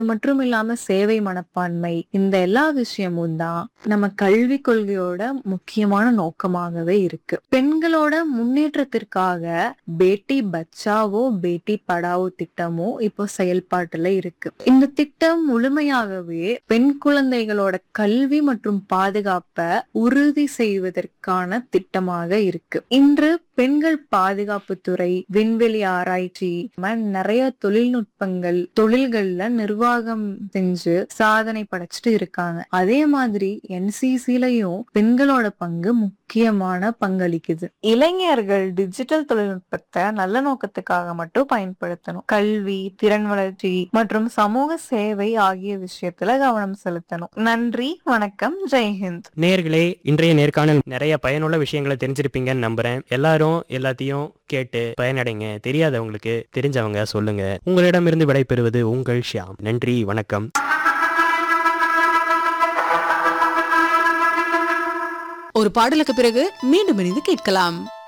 மற்றும் இல்லாம சேவை மனப்பான்மை இந்த எல்லா விஷயமும் தான் நம்ம கல்வி கொள்கையோட முக்கியமான நோக்கமாகவே இருக்கு பெண்களோட முன்னேற்றத்திற்காக பேட்டி பச்சாவோ பேட்டி படாவோ திட்டமோ இப்போ செயல்பாட்டுல இருக்கு இந்த திட்டம் முழுமையாகவே பெண் குழந்தைகளோட கல்வி மற்றும் பாதுகாப்பை உறுதி செய்வதற்கான திட்டமாக இருக்கு இன்று பெண்கள் பாதுகாப்பு துறை விண்வெளி ஆராய்ச்சி இந்த மாதிரி நிறைய தொழில்நுட்பங்கள் தொழில்கள்ல நிர்வாகம் செஞ்சு சாதனை படைச்சிட்டு இருக்காங்க அதே மாதிரி என்சிசிலையும் பெண்களோட பங்கு முக்கியமான பங்களிக்குது இளைஞர்கள் டிஜிட்டல் தொழில்நுட்பத்தை நல்ல நோக்கத்துக்காக மட்டும் பயன்படுத்தணும் கல்வி திறன் வளர்ச்சி மற்றும் சமூக சேவை ஆகிய விஷயத்துல கவனம் செலுத்தணும் நன்றி வணக்கம் ஜெய்ஹிந்த் நேயர்களே இன்றைய நேர்காணல் நிறைய பயனுள்ள விஷயங்களை தெரிஞ்சிருப்பீங்கன்னு நம்புறேன் எல்லாரும் எல்லாத்தையும் கேட்டு பயனடைங்க தெரியாதவங்களுக்கு தெரிஞ்சவங்க சொல்லுங்க உங்களிடமிருந்து விடைபெறுவது உங்கள் ஷியாம் நன்றி வணக்கம் ஒரு பாடலுக்கு பிறகு மீண்டும் இணைந்து கேட்கலாம்